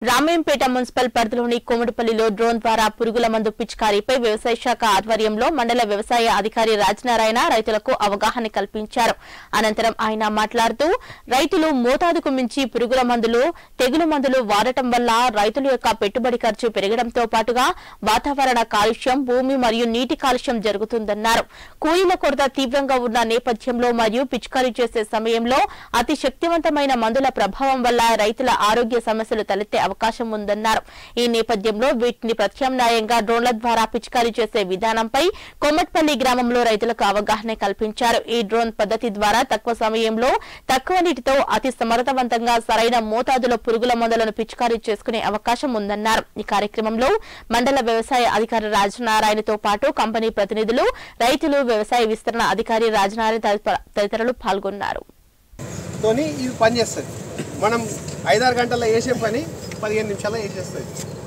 Ramayampet municipal పరిధిలోని కోమటిపల్లిలో drone ద్వారా పురుగుల మందు పిచికారీపై వ్యవసాయ శాఖ ఆధ్వర్యంలో మండల వ్యవసాయ అధికారి రాజనారాయణ రైతులకు అవగాహన కల్పించారు అనంతరం ఆయన మాట్లాడుతూ రైతులు మోతాదుకు మించి పురుగుల మందులు తెగులు మందులు వాడటం వల్ల రైతుల యొక్క పెట్టుబడి ఖర్చు పెరగడంతో పాటుగా వాతావరణ కాలుష్యం భూమి మరియు నీటి కాలుష్యం జరుగుతుందన్నారు కూలీల కొరత తీవ్రంగా ఉన్న నేపథ్యంలో మరియు పిచికారీ చేసే సమయంలో అతి శక్తివంతమైన మందుల ప్రభావం వల్ల రైతుల ఆరోగ్య సమస్యలు తలెత్తే అవకాశం ఉందన్నారు ఈ నేపథ్యంలో వీటిని ప్రత్యామ్నాయంగా డ్రోన్ల ద్వారా పిచికారీ చేసే విధానంపై కొమ్మట్పల్లి గ్రామంలో రైతులకు అవగాహన కల్పించారు ఈ డ్రోన్ పద్ధతి ద్వారా తక్కువ సమయంలో తక్కువ నీటితో అతి సమర్థవంతంగా సరైన మోతాదులో పురుగుల మందులను పిచికారీ చేసుకునే అవకాశం ఉందన్నారు ఈ కార్యక్రమంలో మండల వ్యవసాయ అధికారి రాజనారాయణతో పాటు కంపెనీ ప్రతినిధులు రైతులు వ్యవసాయ విస్తరణ అధికారి రాజనారాయణ తదితర- తదితరులు పాల్గొన్నారు తోని ఇది పని చేస్తుంది మనం ఐదారు గంటల్లో వేసే పని పదిహేను నిమిషాల్లో వేసేస్తుంది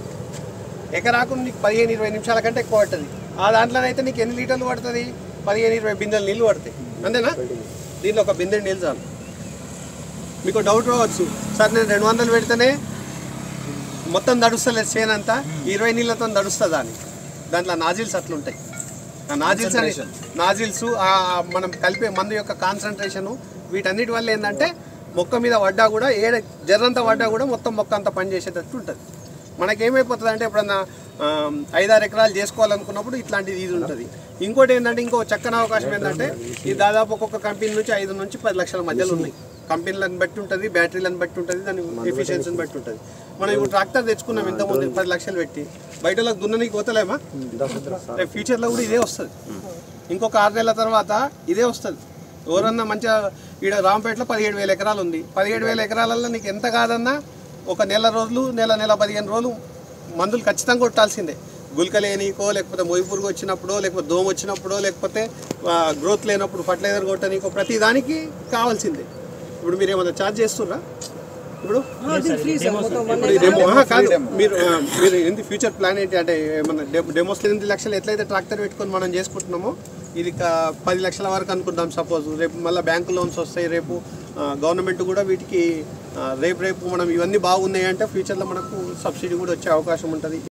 ఎకరాకు నీకు పదిహేను ఇరవై నిమిషాల కంటే ఎక్కువ పడుతుంది ఆ దాంట్లోనైతే నీకు ఎన్ని లీటర్లు పడుతుంది పదిహేను ఇరవై బిందెలు నీళ్ళు పడతాయి అంతేనా దీనిలో ఒక బిందె నీళ్ళు చాలు మీకు డౌట్ రావచ్చు సార్ నేను రెండు వందలు పెడితేనే మొత్తం దడుస్తలేదు చేను అంతా ఇరవై నీళ్ళతో దడుస్తుందా అని దాంట్లో నాజిల్స్ అట్లుంటాయి ఆ నాజిల్స్ అని నాజిల్స్ ఆ మనం కలిపే మందు యొక్క కాన్సన్ట్రేషను వీటన్నిటి వల్ల ఏంటంటే మొక్క మీద పడ్డా కూడా ఏడ జర్రంతా పడ్డా కూడా మొత్తం మొక్క అంతా పని చేసేటట్టు ఉంటుంది మనకేమైపోతుంది అంటే ఎప్పుడన్నా ఆ, ఐదారు ఎకరాలు చేసుకోవాలనుకున్నప్పుడు ఇట్లాంటిది ఇది ఉంటుంది ఇంకోటి ఏంటంటే ఇంకో చక్కని అవకాశం ఏంటంటే ఇది దాదాపు ఒక్కొక్క కంపెనీ నుంచి ఐదు నుంచి పది లక్షల మధ్యలో ఉన్నాయి కంపెనీలను బట్టి ఉంటుంది బ్యాటరీలను బట్టి ఉంటుంది దాని ఎఫిషియన్సీని బట్టి ఉంటుంది మనం ఇప్పుడు ట్రాక్టర్ తెచ్చుకున్నాం ఇంతకుముందు పది లక్షలు పెట్టి బయట వాళ్ళకి దున్ననీకి పోతలేమా రేపు ఫ్యూచర్లో కూడా ఇదే వస్తుంది ఇంకొక ఆరు నెలల తర్వాత ఇదే వస్తుంది ఎవరన్నా మంచిగా ఈడ రాంపేటలో పదిహేడు వేల ఎకరాలు ఉంది పదిహేడు వేల ఎకరాలలో నీకు ఎంత కాదన్నా ఒక నెల రోజులు నెల నెల పదిహేను రోజులు మందులు ఖచ్చితంగా కొట్టాల్సిందే గుల్కలేనికో లేకపోతే మొయ్యి పురుగు వచ్చినప్పుడో లేకపోతే దోమ వచ్చినప్పుడో లేకపోతే గ్రోత్ లేనప్పుడు ఫర్టిలైజర్ కొట్టనీకో ప్రతి దానికి కావాల్సిందే ఇప్పుడు మీరు ఏమైనా ఛార్జ్ చేస్తుర్రా ఇప్పుడు ఇప్పుడు ఈ డెమో ఆహా, కాదు మీరు ఆ, మీరు ఏంది ఫ్యూచర్ ప్లాన్ ఏంటి అంటే ఏమన్నా డెమో డెమోస్ ఎనిమిది లక్షలు ఎట్లయితే ట్రాక్టర్ పెట్టుకొని మనం చేసుకుంటున్నామో ఇది కా- పది లక్షల వరకు అనుకుంటాం సపోజ్ రేపు మళ్ళీ బ్యాంకు లోన్స్ వస్తాయి రేపు గవర్నమెంట్ కూడా వీటికి ఆ, రేపు రేపు మనం ఇవన్నీ బాగున్నాయి అంటే ఫ్యూచర్లో మనకు సబ్సిడీ కూడా వచ్చే అవకాశం ఉంటుంది